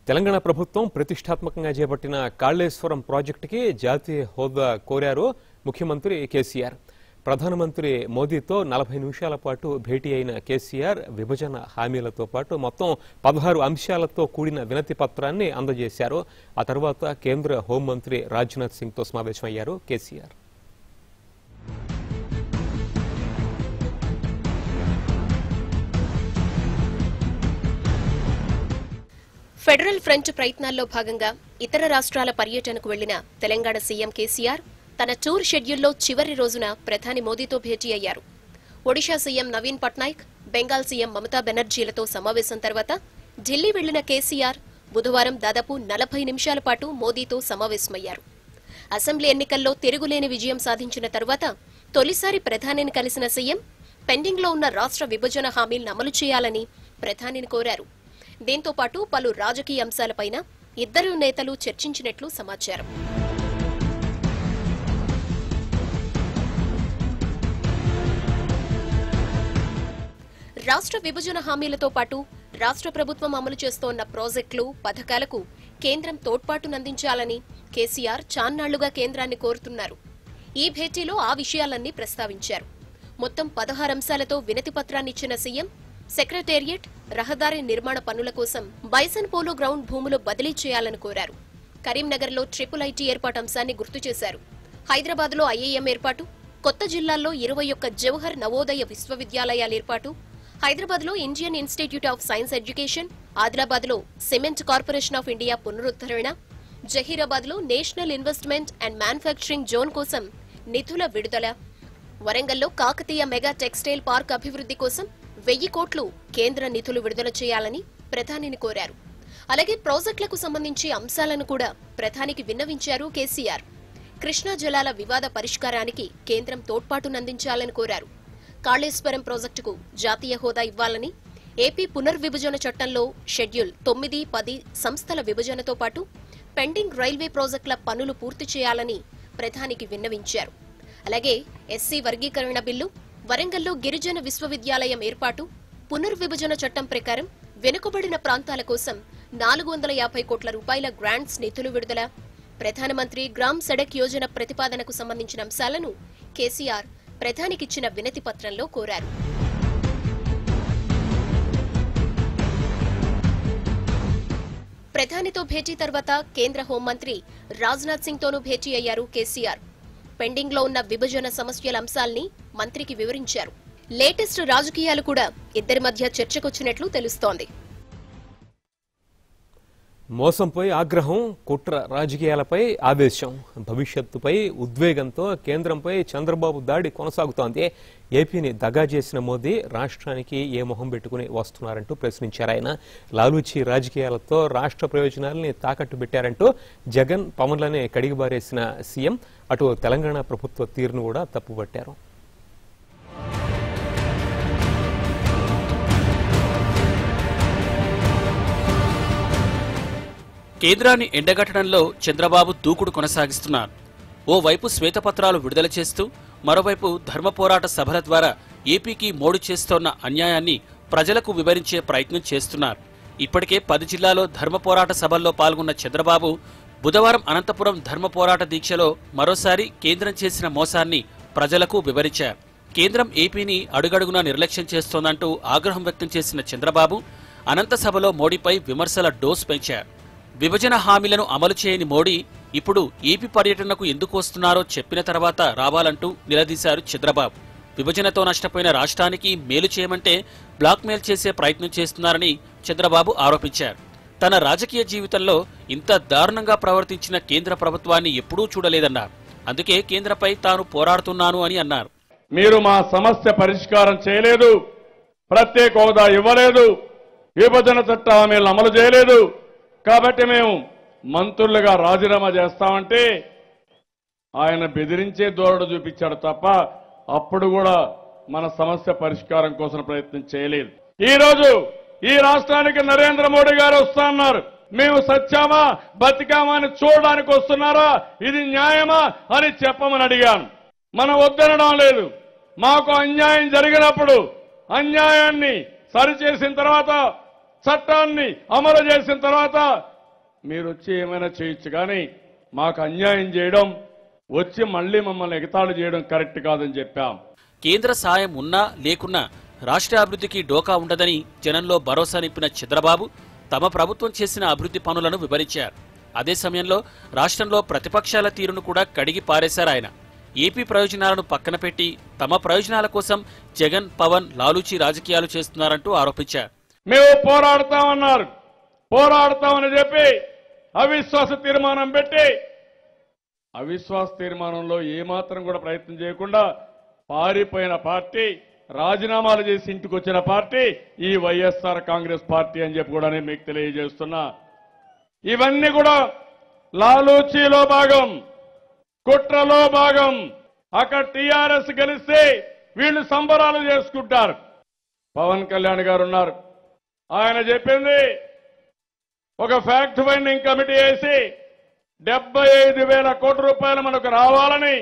తెలంగాణ ప్రభుత్వం ప్రతిష్టాత్మకంగా చేపట్టిన కాళేశ్వరం ప్రాజెక్టుకి జాతీయ హోదా కోరారు ముఖ్యమంత్రి కేసీఆర్ ప్రధానమంత్రి మోదీతో నలభై నిమిషాల పాటు భేటీ అయిన కేసీఆర్ విభజన హామీలతో పాటు మొత్తం పదహారు అంశాలతో కూడిన వినతి పత్రాన్ని అందజేశారు ఆ తర్వాత కేంద్ర హోంమంత్రి రాజ్నాథ్ సింగ్తో సమావేశమయ్యారు కేసీఆర్ ఫెడరల్ ఫ్రంట్ ప్రయత్నాల్లో భాగంగా ఇతర రాష్ట్రాల పర్యటనకు వెళ్లిన తెలంగాణ సీఎం కేసీఆర్ తన టూర్ షెడ్యూల్లో చివరి రోజున ప్రధాని మోదీతో భేటీ అయ్యారు ఒడిషా సీఎం నవీన్ పట్నాయక్ బెంగాల్ సీఎం మమతా బెనర్జీలతో సమావేశం తర్వాత ఢిల్లీ వెళ్లిన కేసీఆర్ బుధవారం దాదాపు నలభై నిమిషాల పాటు మోదీతో సమావేశమయ్యారు అసెంబ్లీ ఎన్నికల్లో తిరుగులేని విజయం సాధించిన తర్వాత తొలిసారి ప్రధానిని కలిసిన సీఎం పెండింగ్లో ఉన్న రాష్ట్ర విభజన హామీలను అమలు చేయాలని ప్రధానిని కోరారు దీంతో పాటు పలు రాజకీయ అంశాలపైన ఇద్దరు నేతలు చర్చించినట్లు సమాచారం రాష్ట్ర విభజన హామీలతో పాటు రాష్ట్ర ప్రభుత్వం అమలు చేస్తోన్న ప్రాజెక్టులు పథకాలకు కేంద్రం తోడ్పాటునందించాలని కేసీఆర్ చాన్నాళ్లుగా కేంద్రాన్ని కోరుతున్నారు ఈ భేటీలో ఆ విషయాలన్నీ ప్రస్తావించారు మొత్తం పదహారు అంశాలతో వినతి పత్రాన్నిచ్చిన సీఎం సెక్రటేరియట్ రహదారి నిర్మాణ పనుల కోసం బైసన్ పోలో గ్రౌండ్ భూములు బదిలీ చేయాలని కోరారు కరీంనగర్లో ట్రిపుల్ ఐటీ ఏర్పాటు అంశాన్ని గుర్తు చేశారు హైదరాబాద్లో ఐఐఎం ఏర్పాటు కొత్త జిల్లాల్లో ఇరవై ఒక్క జవహర్ నవోదయ విశ్వవిద్యాలయాల ఏర్పాటు హైదరాబాద్లో Indian institute of science education ఆదిలాబాద్లో సిమెంట్ కార్పొరేషన్ ఆఫ్ ఇండియా పునరుద్ధరణ జహీరాబాద్లో national investment and manufacturing zone కోసం నిధుల విడుదల వరంగల్లో కాకతీయ మెగా టెక్స్టైల్ పార్క్ అభివృద్ధి కోసం వెయ్యి కోట్లు కేంద్ర నిధులు విడుదల చేయాలని ప్రధానిని కోరారు అలాగే ప్రాజెక్టులకు సంబంధించి అంశాలను కూడా ప్రధానికి విన్నవించారు కేసీఆర్ కృష్ణా జలాల వివాద పరిష్కారానికి కేంద్రం తోడ్పాటునందించాలని కోరారు కాళేశ్వరం ప్రాజెక్టుకు జాతీయ హోదా ఇవ్వాలని ఏపీ పునర్విభజన చట్టంలో షెడ్యూల్ తొమ్మిది పది సంస్థల విభజనతో పాటు పెండింగ్ రైల్వే ప్రాజెక్టుల పనులు పూర్తి చేయాలని ప్రధానికి విన్నవించారు అలాగే ఎస్సీ వర్గీకరణ బిల్లు వరంగల్లో గిరిజన విశ్వవిద్యాలయం ఏర్పాటు పునర్విభజన చట్టం ప్రకారం వెనుకబడిన ప్రాంతాల కోసం నాలుగు వందల యాభై కోట్ల రూపాయల గ్రాంట్స్ నిధులు విడుదల ప్రధానమంత్రి గ్రామ్ సడక్ యోజన ప్రతిపాదనకు సంబంధించిన అంశాలను కేసీఆర్ ప్రధానికిచ్చిన వినతి పత్రంలో కోరారు ప్రధానితో భేటీ తర్వాత కేంద్ర హోంమంత్రి రాజ్నాథ్ సింగ్ తోనూ భేటీ అయ్యారు కేసీఆర్ పెండింగ్ లో ఉన్న విభజన సమస్యల అంశాల్ని మంత్రికి వివరించారు లేటెస్ట్ రాజకీయాలు కూడా ఇద్దరి మధ్య చర్చకొచ్చినట్లు తెలుస్తోంది మోసంపై ఆగ్రహం కుట్ర రాజకీయాలపై ఆవేశం భవిష్యత్తుపై ఉద్వేగంతో కేంద్రంపై చంద్రబాబు దాడి కొనసాగుతోంది ఏపీని దగా చేసిన మోదీ రాష్ట్రానికి ఏ మొహం పెట్టుకుని వస్తున్నారంటూ ప్రశ్నించారు ఆయన లాలూచి రాజకీయాలతో రాష్ట్ర ప్రయోజనాల్ని తాకట్టు పెట్టారంటూ జగన్ పవన్లనే కడిగిబారేసిన సీఎం అటు తెలంగాణ ప్రభుత్వ తీరును కూడా తప్పుపట్టారు కేంద్రాన్ని ఎండగట్టడంలో చంద్రబాబు దూకుడు కొనసాగిస్తున్నారు ఓవైపు శ్వేతపత్రాలు విడుదల చేస్తూ మరోవైపు ధర్మ పోరాట సభల ద్వారా ఏపీకి మోడు చేస్తోన్న అన్యాయాన్ని ప్రజలకు వివరించే ప్రయత్నం చేస్తున్నారు ఇప్పటికే పది జిల్లాలో ధర్మ పోరాట సభల్లో పాల్గొన్న చంద్రబాబు బుధవారం అనంతపురం ధర్మ పోరాట దీక్షలో మరోసారి కేంద్రం చేసిన మోసాన్ని ప్రజలకు వివరించారు కేంద్రం ఏపీని అడుగడుగునా నిర్లక్ష్యం చేస్తోందంటూ ఆగ్రహం వ్యక్తం చేసిన చంద్రబాబు అనంత సభలో మోడీపై విమర్శల డోస్ పెంచారు విభజన హామీలను అమలు చేయని మోడీ ఇప్పుడు ఏపీ పర్యటనకు ఎందుకు వస్తున్నారో చెప్పిన తర్వాత రావాలంటూ నిలదీశారు చంద్రబాబు విభజనతో నష్టపోయిన రాష్ట్రానికి మేలు చేయమంటే బ్లాక్మెయిల్ చేసే ప్రయత్నం చేస్తున్నారని చంద్రబాబు ఆరోపించారు తన రాజకీయ జీవితంలో ఇంత దారుణంగా ప్రవర్తించిన కేంద్ర ప్రభుత్వాన్ని ఎప్పుడూ చూడలేదన్నారు అందుకే కేంద్రపై తాను పోరాడుతున్నాను అని అన్నారు మీరు మా సమస్య పరిష్కారం చేయలేదు ప్రత్యేక హోదా ఇవ్వలేదు విభజన చట్ట హామీలను అమలు చేయలేదు కాబట్టి మేము మంత్రులుగా రాజీనామా చేస్తామంటే ఆయన బెదిరించే ధోరణి చూపించాడు తప్ప అప్పుడు కూడా మన సమస్య పరిష్కారం కోసం ప్రయత్నం చేయలేదు ఈ రోజు ఈ రాష్ట్రానికి నరేంద్ర మోడీ గారు వస్తా అన్నారు మేము సత్యామా బతికామా అని చూడడానికి వస్తున్నారా ఇది న్యాయమా అని చెప్పమని అడిగాను మనం వద్దనడం లేదు మాకు అన్యాయం జరిగినప్పుడు అన్యాయాన్ని సరిచేసిన తర్వాత చట్టాన్ని అమలు చేసిన తర్వాత మీరు వచ్చి ఏమైనా చేయొచ్చు కానీ మాకు అన్యాయం చేయడం వచ్చి మళ్ళీ మమ్మల్ని ఎగతాళి చేయడం కరెక్ట్ కాదని చెప్పాం కేంద్ర సాయం ఉన్నా లేకున్నా రాష్ట్ర అభివృద్ధికి డోకా ఉండదని జనంలో భరోసా నింపిన చంద్రబాబు తమ ప్రభుత్వం చేసిన అభివృద్ధి పనులను వివరించారు అదే సమయంలో రాష్ట్రంలో ప్రతిపక్షాల తీరును కూడా కడిగి పారేశారు ఆయన ఏపీ ప్రయోజనాలను పక్కన పెట్టి తమ ప్రయోజనాల కోసం జగన్ పవన్ లాలూచి రాజకీయాలు చేస్తున్నారంటూ ఆరోపించారు మేము పోరాడతామన్నారు పోరాడతామని చెప్పి అవిశ్వాస తీర్మానం పెట్టి అవిశ్వాస తీర్మానంలో ఏమాత్రం కూడా ప్రయత్నం చేయకుండా పారిపోయిన పార్టీ రాజీనామాలు చేసి ఇంటికి వచ్చిన పార్టీ ఈ వైఎస్ఆర్ కాంగ్రెస్ పార్టీ అని చెప్పి కూడా నేను మీకు తెలియజేస్తున్నా ఇవన్నీ కూడా లాలూచీలో భాగం కుట్రలో భాగం అక్కడ టీఆర్ఎస్ గెలిస్తే వీళ్ళు సంబరాలు చేసుకుంటారు పవన్ కళ్యాణ్ గారు ఉన్నారు ఆయన చెప్పింది ఒక ఫ్యాక్ట్ ఫైండింగ్ కమిటీ వేసి డెబ్బై ఐదు వేల కోట్ల రూపాయలు మనకు రావాలని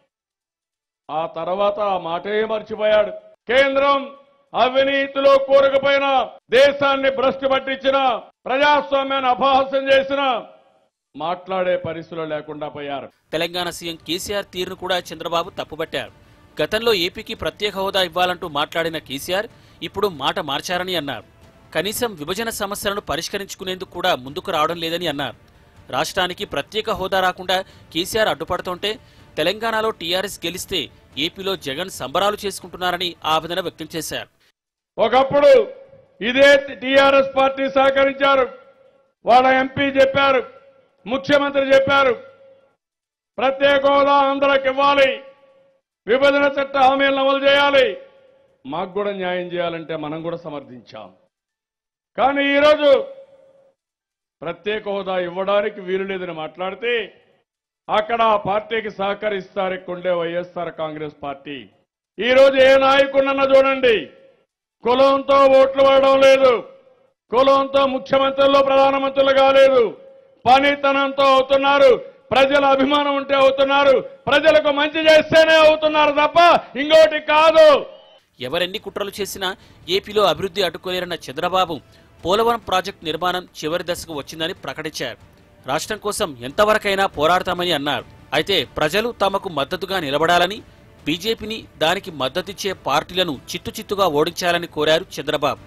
ఆ తర్వాత ఆ మాటే మర్చిపోయాడు కేంద్రం అవినీతిలో కూరకపోయిన దేశాన్ని భ్రష్టు పట్టించిన ప్రజాస్వామ్యాన్ని అపహాస్యం చేసిన మాట్లాడే పరిస్థితులు లేకుండా పోయారు తెలంగాణ సీఎం కేసీఆర్ తీరును కూడా చంద్రబాబు తప్పుపట్టారు గతంలో ఏపీకి ప్రత్యేక హోదా ఇవ్వాలంటూ మాట్లాడిన కేసీఆర్ ఇప్పుడు మాట మార్చారని అన్నారు కనీసం విభజన సమస్యలను పరిష్కరించుకునేందుకు కూడా ముందుకు రావడం లేదని అన్నారు రాష్ట్రానికి ప్రత్యేక హోదా రాకుండా కేసీఆర్ అడ్డుపడుతుంటే తెలంగాణలో టీఆర్ఎస్ గెలిస్తే ఏపీలో జగన్ సంబరాలు చేసుకుంటున్నారని ఆవేదన వ్యక్తం చేశారు ఒకప్పుడు ఇదే టీఆర్ఎస్ పార్టీ సహకరించారు వాళ్ళ ఎంపీ చెప్పారు ముఖ్యమంత్రి చెప్పారు ప్రత్యేక హోదా ఆంధ్రాకి ఇవ్వాలి విభజన చట్ట హామీలను అమలు చేయాలి మాకు కూడా న్యాయం చేయాలంటే మనం కూడా సమర్థించాం కానీ ఈరోజు ప్రత్యేక హోదా ఇవ్వడానికి వీలు లేదని మాట్లాడితే అక్కడ ఆ పార్టీకి సహకరిస్తారకుండే వైఎస్ఆర్ కాంగ్రెస్ పార్టీ ఈ రోజు ఏ నాయకుడినన్నా చూడండి కులంతో ఓట్లు పడడం లేదు కులంతో ముఖ్యమంత్రులు ప్రధానమంత్రులు కాలేదు పనితనంతో అవుతున్నారు ప్రజల అభిమానం ఉంటే అవుతున్నారు ప్రజలకు మంచి చేస్తేనే అవుతున్నారు తప్ప ఇంకోటి కాదు ఎవరెన్ని కుట్రలు చేసినా ఏపీలో అభివృద్ధి అడ్డుకోలేరన్న చంద్రబాబు పోలవరం ప్రాజెక్టు నిర్మాణం చివరి దశకు వచ్చిందని ప్రకటించారు రాష్ట్రం కోసం ఎంతవరకైనా పోరాడతామని అన్నారు అయితే ప్రజలు తమకు మద్దతుగా నిలబడాలని బీజేపీని దానికి మద్దతిచ్చే పార్టీలను చిత్తు చిత్తుగా ఓడించాలని కోరారు చంద్రబాబు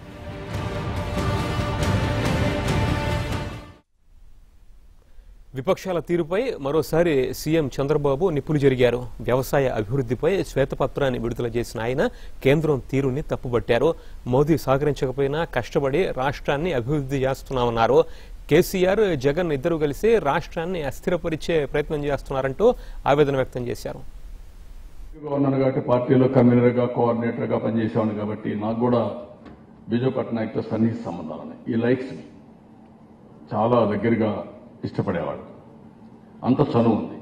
విపక్షాల తీరుపై మరోసారి సీఎం చంద్రబాబు నిప్పులు జరిగారు వ్యవసాయ అభివృద్ధిపై శ్వేతపత్రాన్ని విడుదల చేసిన ఆయన కేంద్రం తీరుని తప్పుపట్టారు మోదీ సహకరించకపోయినా కష్టపడి రాష్ట్రాన్ని అభివృద్ధి చేస్తున్నామన్నారు కేసీఆర్ జగన్ ఇద్దరు కలిసి రాష్ట్రాన్ని అస్థిరపరిచే ప్రయత్నం చేస్తున్నారంటూ ఆవేదన వ్యక్తం చేశారు గవర్నర్ కాబట్టి పార్టీలో కన్వీనర్ గా కోఆర్డినేటర్ గా పనిచేసేవాడిని కాబట్టి నాకు కూడా బిజు పట్నాయక్ తో సన్నిహిత సంబంధాలు ఉన్నాయి ఈ లైక్స్ మీ చాలా దగ్గరగా ఇష్టపడేవాడు అంత చనువు ఉంది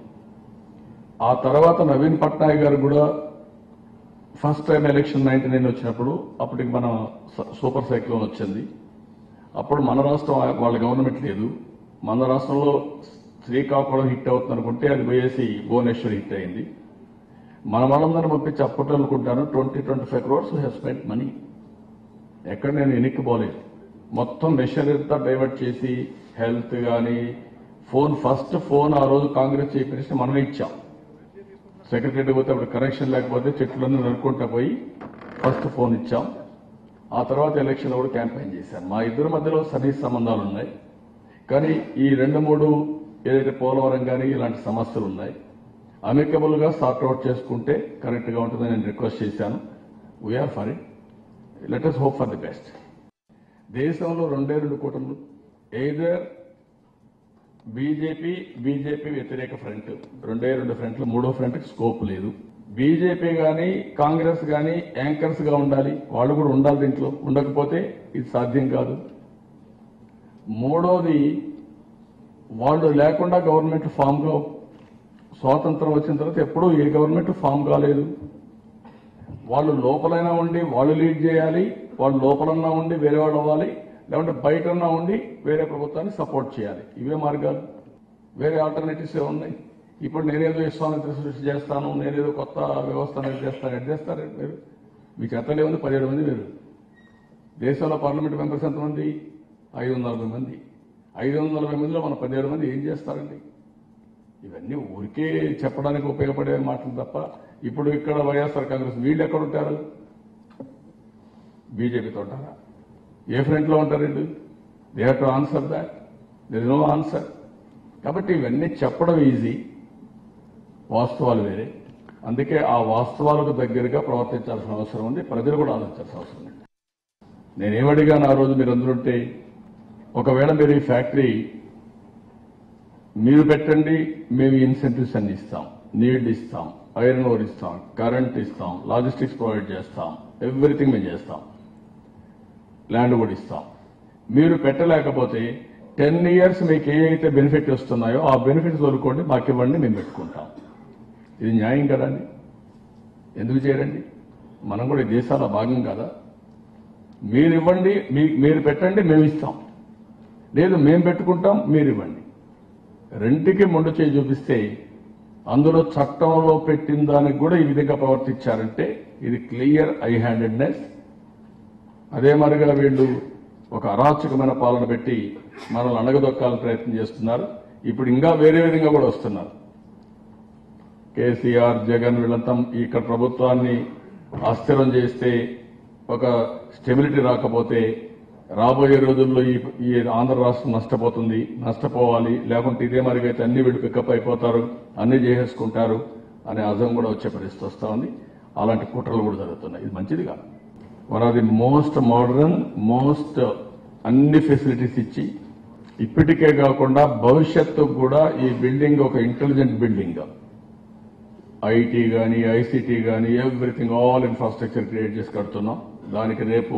ఆ తర్వాత నవీన్ పట్నాయక్ గారు కూడా first time election ninety nine వచ్చినప్పుడు అప్పటికి మన స- సూపర్ సైక్లోన్ వచ్చింది అప్పుడు మన రాష్ట్రం వాళ్ళ గవర్నమెంట్ లేదు మన రాష్ట్రంలో శ్రీకాకుళం హిట్ అవుతుంది అనుకుంటే అది పోయేసి భువనేశ్వర్ హిట్ అయింది మన వాళ్ళందరూ పంపించి అప్పట్లో అనుకుంటాను twenty twenty five crores have spend money ఎక్కడ నేను వెనక్కి పోలేదు మొత్తం మెషినరీ అంతా డైవర్ట్ చేసి హెల్త్ కానీ ఫోన్ ఫస్ట్ ఫోన్ ఆ రోజు కాంగ్రెస్ చీఫ్ మినిస్టర్ మనమే ఇచ్చాం సెక్రటరీ పోతే అప్పుడు కనెక్షన్ లేకపోతే చెట్లన్నీ నరుకుంటా పోయి ఫస్ట్ ఫోన్ ఇచ్చాం ఆ తర్వాత ఎలక్షన్ కూడా క్యాంపెయిన్ చేశాం మా ఇద్దరి మధ్యలో సన్నిహిత సంబంధాలు ఉన్నాయి కానీ ఈ రెండు మూడు ఏదైతే పోలవరం కానీ ఇలాంటి సమస్యలు ఉన్నాయి అమికబుల్ గా సార్ట్ అవుట్ చేసుకుంటే కరెక్ట్ గా ఉంటుందని నేను రిక్వెస్ట్ చేశాను we're for it let us hope for the best దేశంలో రెండే రెండు కూటములు ఎయిదర్ బీజేపీ బీజేపీ వ్యతిరేక ఫ్రంట్ రెండే రెండు ఫ్రంట్లు మూడో ఫ్రంట్ స్కోప్ లేదు బీజేపీ గాని కాంగ్రెస్ గాని యాంకర్స్ గా ఉండాలి వాళ్ళు కూడా ఉండాలి దీంట్లో ఉండకపోతే ఇది సాధ్యం కాదు మూడోది వాళ్ళు లేకుండా గవర్నమెంట్ ఫామ్ గా స్వాతంత్రం వచ్చిన తర్వాత ఎప్పుడూ ఏ గవర్నమెంట్ ఫామ్ కాలేదు వాళ్ళు లోపలైనా ఉండి వాళ్ళు లీడ్ చేయాలి వాళ్ళు లోపలన్నా ఉండి వేరే వాళ్ళు అవ్వాలి లేకుంటే బయటన్నా ఉండి వేరే ప్రభుత్వాన్ని సపోర్ట్ చేయాలి ఇవే మార్గాలు వేరే ఆల్టర్నేటివ్స్ ఏ ఉన్నాయి ఇప్పుడు నేనేదో విశ్వామిత్ర సృష్టి చేస్తాను నేనేదో కొత్త వ్యవస్థ అనేది చేస్తాను ఎడ్ చేస్తారు మీరు మీ చేతలే ఉంది పదిహేడు మంది మీరు దేశంలో పార్లమెంట్ మెంబర్స్ ఎంతమంది ఐదు వందల నలభై మంది ఐదు వందల నలభై మందిలో మన పదిహేడు మంది ఏం చేస్తారండి ఇవన్నీ ఊరికే చెప్పడానికి ఉపయోగపడే మాటలు తప్ప ఇప్పుడు ఇక్కడ వైఎస్ఆర్ కాంగ్రెస్ వీళ్ళు ఎక్కడ ఉంటారు బీజేపీతో ఉంటారా ఏ ఫ్రంట్లో ఉంటారు వీళ్ళు they have to answer that there no answer కాబట్టి ఇవన్నీ చెప్పడం ఈజీ వాస్తవాలు వేరే అందుకే ఆ వాస్తవాలకు దగ్గరగా ప్రవర్తించాల్సిన అవసరం ఉంది ప్రజలు కూడా ఆలోచించాల్సిన అవసరం ఉంది నేనేమడిగాను ఆ రోజు మీరు అందరుంటే ఒకవేళ మీరు ఈ ఫ్యాక్టరీ మీరు పెట్టండి మేము ఇన్సెంటివ్స్ అన్ని ఇస్తాం నీడ్ ఇస్తాం ఐరన్ ఓర్ ఇస్తాం కరెంట్ ఇస్తాం లాజిస్టిక్స్ ప్రొవైడ్ చేస్తాం ఎవ్రీథింగ్ మేము చేస్తాం ల్యాండ్ కూడా ఇస్తాం మీరు పెట్టలేకపోతే టెన్ ఇయర్స్ మీకు ఏ అయితే బెనిఫిట్ వస్తున్నాయో ఆ బెనిఫిట్స్ వదులుకోండి మాకు ఇవ్వండి మేము పెట్టుకుంటాం ఇది న్యాయం కదండి ఎందుకు చేయరండి మనం కూడా ఈ దేశాల భాగం కదా మీరు ఇవ్వండి మీ- మీరు పెట్టండి మేము ఇస్తాం లేదు మేము పెట్టుకుంటాం మీరు ఇవ్వండి రెంటికి మొండు చేయి చూపిస్తే అందులో చట్టంలో పెట్టిన దానికి కూడా ఈ విధంగా ప్రవర్తించారంటే ఇది క్లియర్ ఐ హ్యాండెడ్నెస్ అదే మరిగా వీళ్ళు ఒక అరాచకమైన పాలన పెట్టి మనల్ని అణగదొక్కాలని ప్రయత్నం చేస్తున్నారు ఇప్పుడు ఇంకా వేరే విధంగా కూడా వస్తున్నారు కేసీఆర్ జగన్ వీళ్ళంతా ఇక్కడ ప్రభుత్వాన్ని అస్థిరం చేస్తే ఒక స్టెబిలిటీ రాకపోతే రాబోయే రోజుల్లో ఈ ఈ ఆంధ్ర రాష్ట్రం నష్టపోతుంది నష్టపోవాలి లేకుంటే ఇదే మరిగైతే అన్ని వీళ్ళు పికప్ అయిపోతారు అన్ని చేసేసుకుంటారు అనే అజం కూడా వచ్చే పరిస్థితి వస్తా ఉంది అలాంటి కుట్రలు కూడా జరుగుతున్నాయి ఇది మంచిది కాదు one of the most modern most అన్ని ఫెసిలిటీస్ ఇచ్చి ఇప్పటికే కాకుండా భవిష్యత్తుకు కూడా ఈ బిల్డింగ్ ఒక ఇంటెలిజెంట్ బిల్డింగ్ ఐటీ కానీ ఐసీటీ కానీ ఎవ్రీథింగ్ ఆల్ ఇన్ఫ్రాస్ట్రక్చర్ క్రియేట్ చేసి కడుతున్నాం దానికి రేపు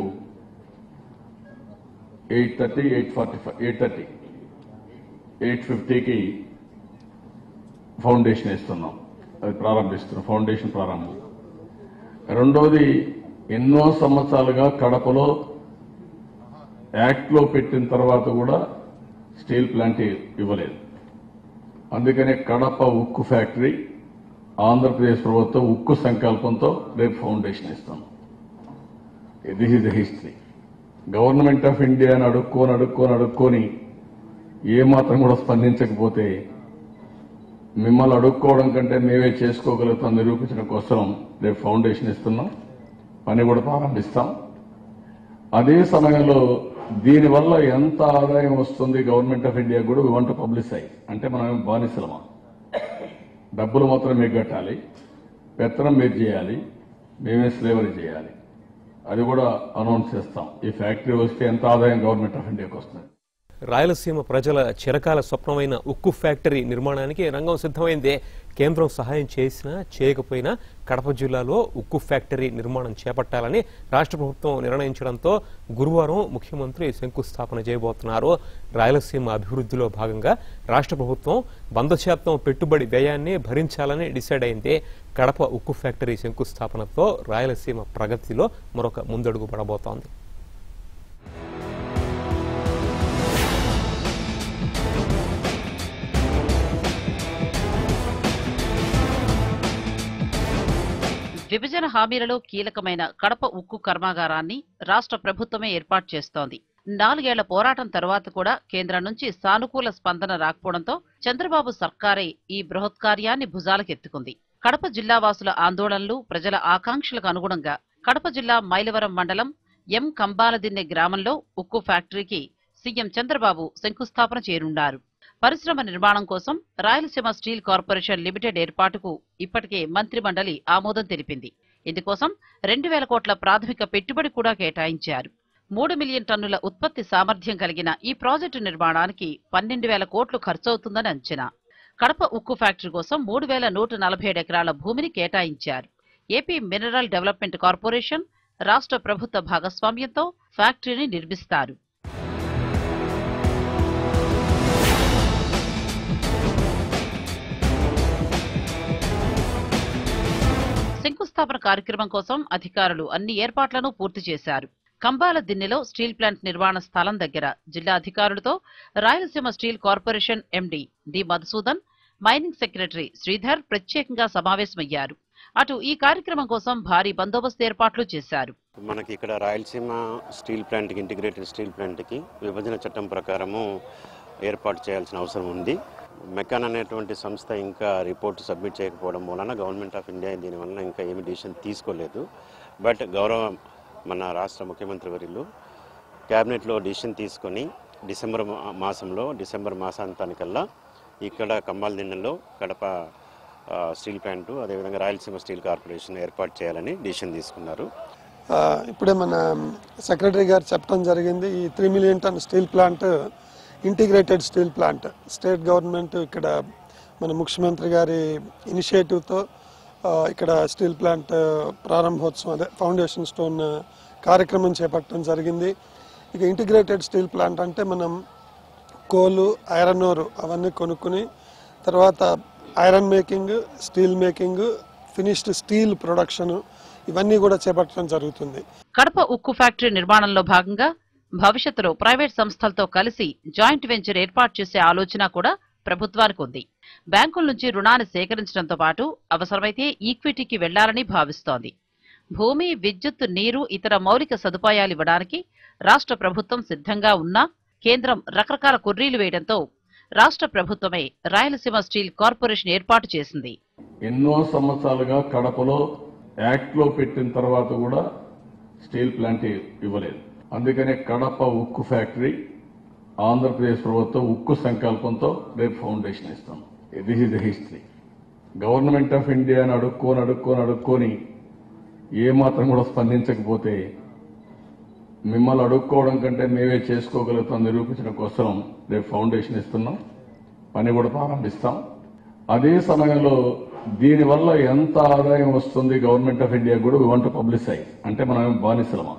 eight thirty eight forty five eight thirty eight ఫిఫ్టీకి ఫౌండేషన్ వేస్తున్నాం అది ప్రారంభిస్తున్నాం ఫౌండేషన్ ప్రారంభం రెండోది ఎన్నో సంవత్సరాలుగా కడపలో యాక్ట్లో పెట్టిన తర్వాత కూడా స్టీల్ ప్లాంట్ ఇవ్వలేదు అందుకనే కడప ఉక్కు ఫ్యాక్టరీ ఆంధ్రప్రదేశ్ ప్రభుత్వం ఉక్కు సంకల్పంతో రేపు ఫౌండేషన్ ఇస్తాం this is the history government of ఇండియాని అడుక్కొని అడుక్కొని అడుక్కొని ఏమాత్రం కూడా స్పందించకపోతే మిమ్మల్ని అడుక్కోవడం కంటే మేమే చేసుకోగలుగుతాం నిరూపించడం కోసం రేపు ఫౌండేషన్ ఇస్తున్నాం పని కూడా ప్రారంభిస్తాం అదే సమయంలో దీనివల్ల ఎంత ఆదాయం వస్తుంది గవర్నమెంట్ ఆఫ్ ఇండియా కూడా వాంట్ పబ్లిసైజ్ అంటే మనం ఏం బానిసలమా డబ్బులు మాత్రం మీకు కట్టాలి పెత్తనం మీరు చేయాలి మేమే స్లేవరీ చేయాలి అది కూడా అనౌన్స్ చేస్తాం ఈ ఫ్యాక్టరీ వస్తే ఎంత ఆదాయం గవర్నమెంట్ ఆఫ్ ఇండియాకి వస్తుంది రాయలసీమ ప్రజల చిరకాల స్వప్నమైన ఉక్కు ఫ్యాక్టరీ నిర్మాణానికి రంగం సిద్ధమైందే కేంద్రం సహాయం చేసినా చేయకపోయినా కడప జిల్లాలో ఉక్కు ఫ్యాక్టరీ నిర్మాణం చేపట్టాలని రాష్ట్ర ప్రభుత్వం నిర్ణయించడంతో గురువారం ముఖ్యమంత్రి శంకుస్థాపన చేయబోతున్నారు రాయలసీమ అభివృద్ధిలో భాగంగా రాష్ట్ర ప్రభుత్వం వంద శాతం పెట్టుబడి వ్యయాన్ని భరించాలని డిసైడ్ అయింది కడప ఉక్కు ఫ్యాక్టరీ శంకుస్థాపనతో రాయలసీమ ప్రగతిలో మరొక ముందడుగు పడబోతోంది విభజన హామీలలో కీలకమైన కడప ఉక్కు కర్మాగారాన్ని రాష్ట్ర ప్రభుత్వమే ఏర్పాటు చేస్తోంది నాలుగేళ్ల పోరాటం తరువాత కూడా కేంద్రం నుంచి సానుకూల స్పందన రాకపోవడంతో చంద్రబాబు సర్కారే ఈ బృహత్కార్యాన్ని భుజాలకెత్తుకుంది కడప జిల్లా వాసుల ఆందోళనలు ప్రజల ఆకాంక్షలకు అనుగుణంగా కడప జిల్లా మైలవరం మండలం ఎం కంబాలదిన్నె గ్రామంలో ఉక్కు ఫ్యాక్టరీకి సీఎం చంద్రబాబు శంకుస్థాపన చేరున్నారు పరిశ్రమ నిర్మాణం కోసం రాయలసీమ స్టీల్ కార్పొరేషన్ లిమిటెడ్ ఏర్పాటుకు ఇప్పటికే మంత్రి మండలి ఆమోదం తెలిపింది ఇందుకోసం రెండు వేల కోట్ల ప్రాథమిక పెట్టుబడి కూడా కేటాయించారు మూడు మిలియన్ టన్నుల ఉత్పత్తి సామర్థ్యం కలిగిన ఈ ప్రాజెక్టు నిర్మాణానికి పన్నెండు వేల కోట్లు ఖర్చవుతుందని అంచనా కడప ఉక్కు ఫ్యాక్టరీ కోసం మూడు వేల నూట నలభై ఏడు ఎకరాల భూమిని కేటాయించారు ఏపీ మినరల్ డెవలప్మెంట్ కార్పొరేషన్ రాష్ట్ర ప్రభుత్వ భాగస్వామ్యంతో ఫ్యాక్టరీని నిర్మిస్తారు శంకుస్థాపన కార్యక్రమం కోసం అధికారులు అన్ని ఏర్పాట్లను పూర్తి చేశారు కంబాల దిన్నెలో స్టీల్ ప్లాంట్ నిర్మాణ స్థలం దగ్గర జిల్లా అధికారులతో Rayalaseema steel corporation MD D Madhusudan mining secretary Sridhar ప్రత్యేకంగా సమావేశమయ్యారు అటు ఈ కార్యక్రమం కోసం భారీ బందోబస్తు ఏర్పాట్లు చేశారు మనకి ఇక్కడ రాయలసీమ స్టీల్ ప్లాంట్కి ఇంటిగ్రేటెడ్ స్టీల్ ప్లాంట్కి విభజన చట్టం ప్రకారము ఏర్పాటు చేయాల్సిన అవసరం ఉంది మెకాన్ అనేటువంటి సంస్థ ఇంకా రిపోర్ట్ సబ్మిట్ చేయకపోవడం వలన గవర్నమెంట్ ఆఫ్ ఇండియా దీని వలన ఇంకా ఏమి డిసిషన్ తీసుకోలేదు బట్ గౌరవ మన రాష్ట్ర ముఖ్యమంత్రి వర్యులు క్యాబినెట్లో డిసిషన్ తీసుకొని డిసెంబర్ మా- మాసంలో డిసెంబర్ మాసాంతానికల్లా ఇక్కడ కంబాలదిన్నెలో కడప ఆ, స్టీల్ ప్లాంటు అదేవిధంగా రాయలసీమ స్టీల్ కార్పొరేషన్ ఏర్పాటు చేయాలని డిసిషన్ తీసుకున్నారు ఆ, ఇప్పుడే మన సెక్రటరీ గారు చెప్పడం జరిగింది ఈ three million ton steel plant integrated steel plant state government ఇక్కడ మన ముఖ్యమంత్రి గారి ఇనిషియేటివ్తో ఇక్కడ స్టీల్ ప్లాంట్ ప్రారంభోత్సవం అదే ఫౌండేషన్ స్టోన్ కార్యక్రమం చేపట్టడం జరిగింది ఇక ఇంటిగ్రేటెడ్ స్టీల్ ప్లాంట్ అంటే మనం కోలు ఐరన్ ఓర్ అవన్నీ కొనుక్కుని తర్వాత iron making steel making finished steel production ఇవన్నీ కూడా చేపట్టడం జరుగుతుంది కడప ఉక్కు ఫ్యాక్టరీ నిర్మాణంలో భాగంగా భవిష్యత్తులో ప్రైవేట్ సంస్థలతో కలిసి జాయింట్ వెంచర్ ఏర్పాటు చేసే ఆలోచన కూడా ప్రభుత్వానికి ఉంది బ్యాంకుల నుంచి రుణాన్ని సేకరించడంతో పాటు అవసరమైతే ఈక్విటీకి వెళ్లాలని భావిస్తోంది భూమి విద్యుత్ నీరు ఇతర మౌలిక సదుపాయాలు ఇవ్వడానికి రాష్ట్ర ప్రభుత్వం సిద్ధంగా ఉన్నా కేంద్రం రకరకాల కుర్రీలు వేయడంతో రాష్ట్ర ప్రభుత్వమే రాయలసీమ స్టీల్ కార్పొరేషన్ ఏర్పాటు చేసింది ఎన్నో సంవత్సరాలుగా కడపలో యాక్ట్ లో పెట్టిన తర్వాత కూడా స్టీల్ ప్లాంట్ ఇవ్వలేదు అందుకనే కడప ఉక్కు ఫ్యాక్టరీ ఆంధ్రప్రదేశ్ ప్రభుత్వం ఉక్కు సంకల్పంతో రేపు ఫౌండేషన్ ఇస్తాం this is the history government of ఇండియాని అడుక్కొని అడుక్కొని అడుక్కొని ఏ మాత్రం కూడా స్పందించకపోతే మిమ్మల్ని అడుక్కోవడం కంటే మేమే చేసుకోగలుగుతాం నిరూపించడం కోసం రేపు ఫౌండేషన్ ఇస్తున్నాం పని కూడా ప్రారంభిస్తాం అదే సమయంలో దీనివల్ల ఎంత ఆదాయం వస్తుంది గవర్నమెంట్ ఆఫ్ ఇండియా కూడా వంట పబ్లిసైజ్ అంటే మనం ఏం బానిసలమా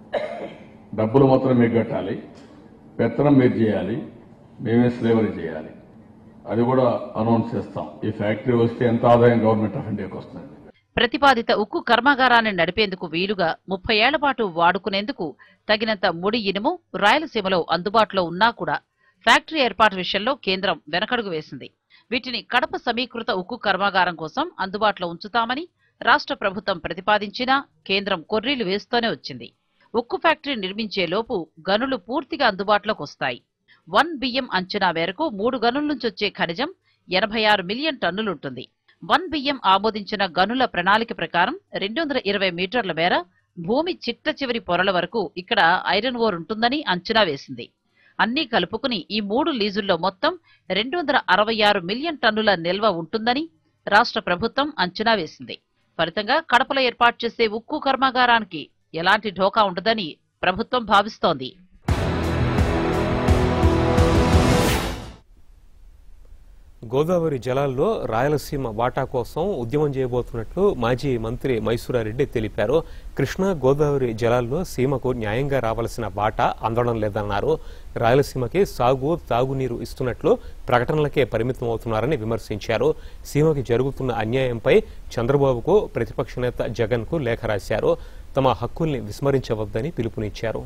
డబ్బులు మాత్రం మీరు కట్టాలి పెత్తనం మీరు చేయాలి మేమే స్లేవరీ చేయాలి అది కూడా అనౌన్స్ చేస్తాం ఈ ఫ్యాక్టరీ వస్తే ఎంత ఆదాయం గవర్నమెంట్ ఆఫ్ ఇండియాకి వస్తుంది ప్రతిపాదిత ఉక్కు కర్మాగారాన్ని నడిపేందుకు వీలుగా ముప్పై ఏళ్ల పాటు వాడుకునేందుకు తగినంత ముడి ఇనుము రాయలసీమలో అందుబాటులో ఉన్నా కూడా ఫ్యాక్టరీ ఏర్పాటు విషయంలో కేంద్రం వెనకడుగు వేసింది వీటిని కడప సమీకృత ఉక్కు కర్మాగారం కోసం అందుబాటులో ఉంచుతామని రాష్ట్ర ప్రభుత్వం ప్రతిపాదించినా కేంద్రం కొర్రీలు వేస్తూనే వచ్చింది ఉక్కు ఫ్యాక్టరీ నిర్మించే లోపు గనులు పూర్తిగా అందుబాటులోకి వస్తాయి వన్ బియ్యం అంచనా మేరకు మూడు గనుల నుంచి వచ్చే ఖనిజం ఎనభై ఆరు మిలియన్ టన్నులుంటుంది వన్ బియ్యం ఆమోదించిన గనుల ప్రణాళిక ప్రకారం రెండు వందల ఇరవై మీటర్ల మేర భూమి చిట్ట చివరి పొరల వరకు ఇక్కడ ఐరన్ ఓర్ ఉంటుందని అంచనా వేసింది అన్నీ కలుపుకుని ఈ మూడు లీజుల్లో మొత్తం రెండు వందల అరవై ఆరు మిలియన్ టన్నుల నిల్వ ఉంటుందని రాష్ట్ర ప్రభుత్వం అంచనా వేసింది ఫలితంగా కడపలో ఏర్పాటు చేసే ఉక్కు కర్మాగారానికి ఎలాంటి ఢోకా ఉండదని ప్రభుత్వం భావిస్తోంది గోదావరి జలాల్లో రాయలసీమ వాటా కోసం ఉద్యమం చేయబోతున్నట్లు మాజీ మంత్రి మైసూరారెడ్డి తెలిపారు కృష్ణా గోదావరి జలాల్లో సీమకు న్యాయంగా రావాల్సిన వాటా అందడం లేదన్నారు రాయలసీమకి సాగు తాగునీరు ఇస్తున్నట్లు ప్రకటనలకే పరిమితం అవుతున్నారని విమర్శించారు సీమకి జరుగుతున్న అన్యాయంపై చంద్రబాబుకు ప్రతిపక్ష నేత జగన్కు లేఖ రాశారు తమ హక్కుల్ని విస్మరించవద్దని పిలుపునిచ్చారు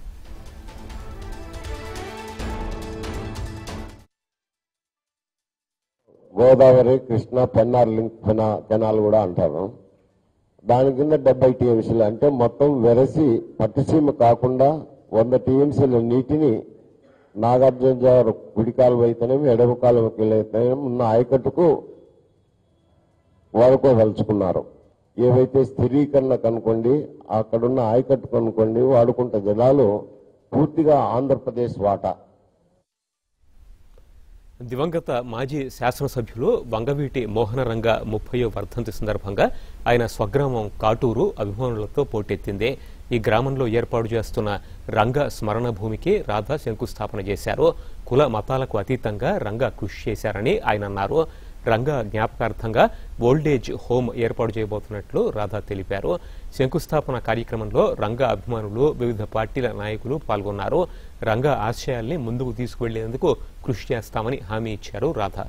గోదావరి కృష్ణ పెన్నార్ లింక్ కెనా- కెనాల్ కూడా అంటారు దాని కింద డెబ్బై టీఎంసీలు అంటే మొత్తం వెరసి పట్టుసీమ కాకుండా వంద టీఎంసీల నీటిని నాగార్జున గారు కుడి కాలువ అయితేనేమి ఎడమ కాలువకి అయితేనేమి ఉన్న ఆయకట్టుకు వాడుకోదలుచుకున్నారు ఏవైతే స్థిరీకరణ కనుకోండి అక్కడున్న ఆయకట్టు కనుకోండి వాడుకుంట జలాలు పూర్తిగా ఆంధ్రప్రదేశ్ వాటా దివంగత మాజీ శాసనసభ్యులు వంగవీటి మోహనరంగ ముప్పయో వర్ధంతి సందర్భంగా ఆయన స్వగ్రామం కాటూరు అభిమానులతో పోటెత్తింది ఈ గ్రామంలో ఏర్పాటు చేస్తున్న రంగ స్మరణ భూమికి రాధా శంకుస్థాపన చేశారు కుల మతాలకు అతీతంగా రంగ కృషి చేశారని ఆయన అన్నారు రంగ జ్ఞాపకార్థంగా ఓల్డేజ్ హోమ్ ఏర్పాటు చేయబోతున్నట్లు రాధా తెలిపారు శంకుస్థాపన కార్యక్రమంలో రంగ అభిమానులు వివిధ పార్టీల నాయకులు పాల్గొన్నారు రంగ ఆశయాల్ని ముందుకు తీసుకువెళ్లేందుకు కృషి చేస్తామని హామీ ఇచ్చారు రాధా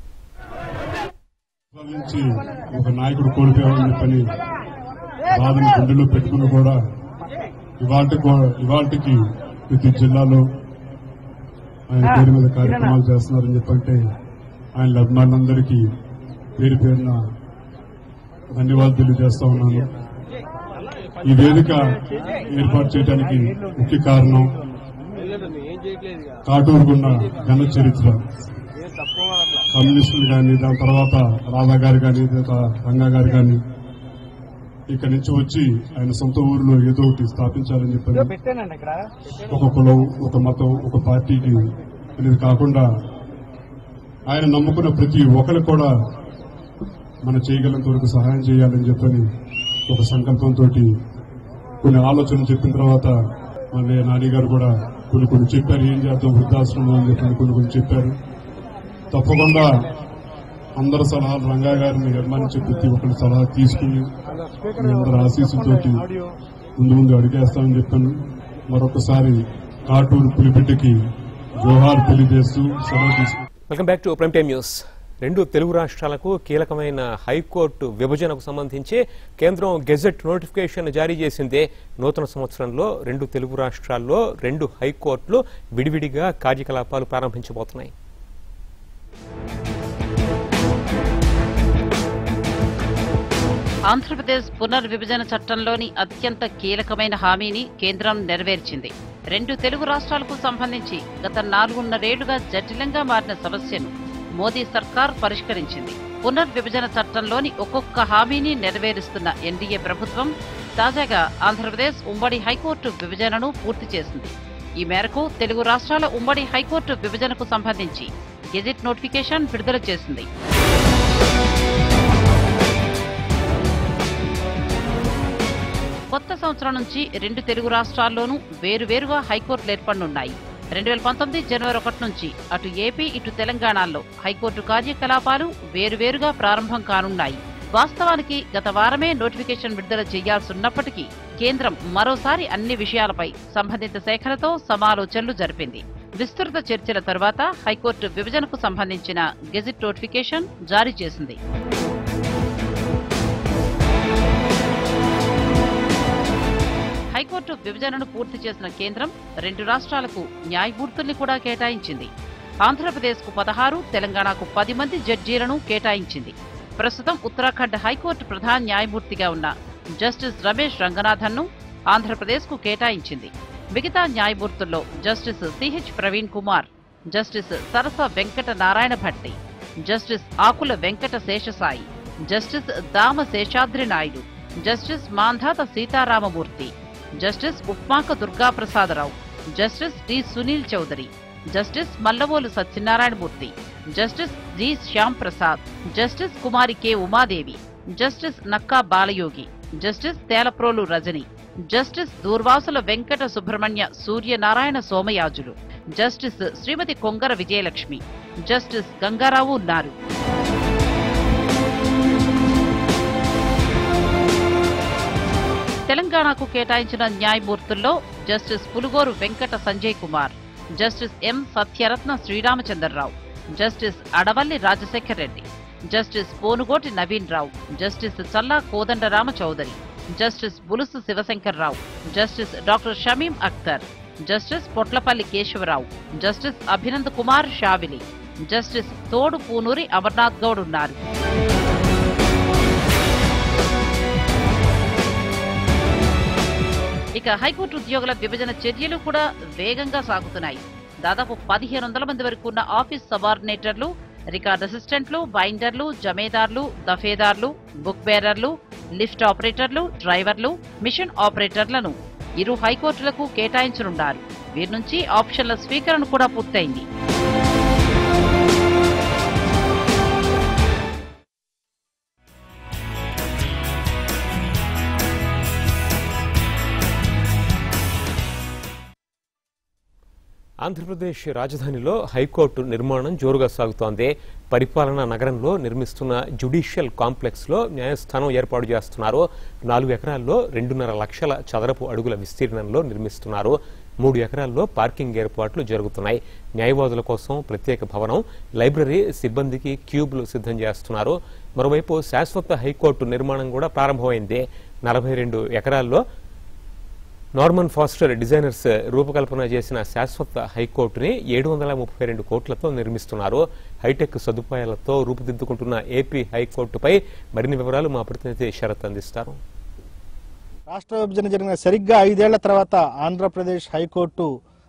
నుంచి ఒక నాయకుడు కోల్పోయామని పని బాధను గుండెలో పెట్టుకుని కూడా ఇవాళ ఇవాళకి ప్రతి జిల్లాలో ఆయన పేరు మీద కార్యక్రమాలు చేస్తున్నారని చెప్పంటే ఆయన అభిమానులందరికీ పేరు పేరున ధన్యవాదాలు తెలియజేస్తా ఉన్నాను ఈ వేదిక ఏర్పాటు చేయడానికి ముఖ్య కారణం కాటూరుకున్న ఘన చరిత్ర కమ్యూనిస్టులు కానీ దాని తర్వాత రాధా గారు కానీ తర్వాత రంగా గారు కానీ ఇక్కడి నుంచి వచ్చి ఆయన సొంత ఊరిలో ఏదో ఒకటి స్థాపించాలని చెప్పని ఒక కులం ఒక మతం ఒక పార్టీకి అనేది కాకుండా ఆయన నమ్ముకున్న ప్రతి ఒక్కరికి కూడా మనం చేయగలంత వరకు సహాయం చేయాలని చెప్పని ఒక సంకల్పంతో కొన్ని ఆలోచనలు చెప్పిన తర్వాత మళ్ళీ నాని గారు కూడా కొన్ని కొన్ని చెప్పారు ఏం చేద్దాం వృద్ధాశ్రమం అని చెప్పి కొన్ని కొన్ని చెప్పారు తప్పకుండా అందరి సలహాలు రంగా గారిని అభిమానించే ప్రతి ఒక్కరి సలహా తీసుకుని మీ అందరి ఆశీస్సులతోటి ముందు ముందు అడిగేస్తామని చెప్పాను మరొకసారి కాటూరు పులిబిడ్డకి జోహార్ తెలియజేస్తూ సెలవు తీసుకు welcome back to prime time news రెండు తెలుగు రాష్ట్రాలకు కీలకమైన హైకోర్టు విభజనకు సంబంధించి కేంద్రం గెజెట్ నోటిఫికేషన్ జారీ చేసిందే నూతన సంవత్సరంలో రెండు తెలుగు రాష్ట్రాల్లో రెండు హైకోర్టులు విడివిడిగా కార్యకలాపాలు ప్రారంభించబోతున్నాయి ఆంధ్రప్రదేశ్ పునర్విభజన చట్టంలోని అత్యంత కీలకమైన హామీని కేంద్రం నెరవేర్చింది రెండు తెలుగు రాష్ట్రాలకు సంబంధించి గత నాలుగున్నరేళ్లుగా జటిలంగా మారిన సమస్యను మోదీ సర్కార్ పరిష్కరించింది పునర్విభజన చట్టంలోని ఒక్కొక్క హామీని నెరవేరుస్తున్న ఎన్డీఏ ప్రభుత్వం తాజాగా ఆంధ్రప్రదేశ్ ఉమ్మడి హైకోర్టు విభజనను పూర్తి చేసింది ఈ మేరకు తెలుగు రాష్ట్రాల ఉమ్మడి హైకోర్టు విభజనకు సంబంధించి గెజిట్ నోటిఫికేషన్ విడుదల చేసింది కొత్త సంవత్సరం నుంచి రెండు తెలుగు రాష్ట్రాల్లోనూ వేరువేరుగా హైకోర్టులు ఏర్పడనున్నాయి రెండు వేల పంతొమ్మిది జనవరి ఒకటి నుంచి అటు ఏపీ ఇటు తెలంగాణలో హైకోర్టు కార్యకలాపాలు వేరువేరుగా ప్రారంభం కానున్నాయి వాస్తవానికి గత వారమే నోటిఫికేషన్ విడుదల చేయాల్సిన్నప్పటికీ కేంద్రం మరోసారి అన్ని విషయాలపై సంబంధిత శాఖలతో సమాలోచనలు జరిపింది విస్తృత చర్చల తర్వాత హైకోర్టు విభజనకు సంబంధించిన గెజిట్ నోటిఫికేషన్ జారీ చేసింది హైకోర్టు విభజనను పూర్తి చేసిన కేంద్రం రెండు రాష్ట్రాలకు న్యాయమూర్తుల్ని కూడా కేటాయించింది ఆంధ్రప్రదేశ్కు పదహారు తెలంగాణకు పది మంది జడ్జీలను కేటాయించింది ప్రస్తుతం ఉత్తరాఖండ్ హైకోర్టు ప్రధాన న్యాయమూర్తిగా ఉన్న జస్టిస్ రమేష్ రంగనాథన్ను ఆంధ్రప్రదేశ్కు కేటాయించింది మిగతా న్యాయమూర్తుల్లో justice CH Praveen Kumar justice Sarasa Venkata Narayana Bhatti justice Akula Venkata Seshasai justice Dama Seshadri Naidu justice Mandhata Sitaramamurthy justice Upmaka Durgaprasadarao justice D Sunil Chowdary justice Mallavolu Satyanarayanamurthy justice G Shyam Prasad justice Kumari K Umadevi justice Nakka Balayogi justice Telaprolu Rajani justice Durvasula Venkata Subrahmanya Suryanarayana Somayajulu justice Shrimati Kongara Vijayalakshmi justice Gangarao ఉన్నారు తెలంగాణకు కేటాయించిన న్యాయమూర్తుల్లో justice Pulugoru Venkata Sanjay Kumar justice M Satyaratna Sriramachandrarao justice Adavalli Rajasekhar Reddy justice Ponugoti Naveen Rao justice Challa Kodandarama Chowdary justice Bulusu Sivasankar Rao justice doctor Shameem Akhtar justice Potlapalli Kesavarao justice Abhinand Kumar Shavili justice Thodupunuri Amarnath Goud ఉన్నారు ఇక high court ఉద్యోగుల విభజన చర్యలు కూడా వేగంగా సాగుతున్నాయి దాదాపు పదిహేను వందల మంది వరకు ఉన్న ఆఫీస్ సబార్డినేటర్లు రికార్డ్ అసిస్టెంట్లు బైండర్లు జమేదార్లు దఫేదార్లు బుక్ బేరర్లు లిఫ్ట్ ఆపరేటర్లు డ్రైవర్లు మిషన్ ఆపరేటర్లను ఇరు హైకోర్టులకు కేటాయించనున్నారు వీరి నుంచి ఆప్షన్ల స్వీకరణ కూడా పూర్తయింది ఆంధ్రప్రదేశ్ రాజధానిలో హైకోర్టు నిర్మాణం జోరుగా సాగుతోంది పరిపాలనా నగరంలో నిర్మిస్తున్న జ్యుడిషియల్ కాంప్లెక్స్ లో న్యాయస్థానం ఏర్పాటు చేస్తున్నారు నాలుగు ఎకరాల్లో రెండున్నర లక్షల చదరపు అడుగుల విస్తీర్ణంలో నిర్మిస్తున్నారు మూడు ఎకరాల్లో పార్కింగ్ ఏర్పాట్లు జరుగుతున్నాయి న్యాయవాదుల కోసం ప్రత్యేక భవనం లైబ్రరీ సిబ్బందికి క్యూబ్లు సిద్ధం చేస్తున్నారు మరోవైపు శాశ్వత హైకోర్టు నిర్మాణం కూడా ప్రారంభమైంది నలభై రెండు ఎకరాల్లో నార్మన్ ఫాస్టర్ డిజైనర్స్ రూపకల్పన చేసిన శాశ్వత హైకోర్టుని ఏడు వందల ముప్పై రెండు కోట్లతో నిర్మిస్తున్నారు హైటెక్ సదుపాయాలతో రూపుదిద్దుకుంటున్న ఏపీ హైకోర్టుపై మరిన్ని వివరాలు మా ప్రతినిధి శరత్ అందిస్తారు రాష్ట్ర విభజన జరిగిన సరిగ్గా ఐదేళ్ల తర్వాత ఆంధ్రప్రదేశ్ హైకోర్టు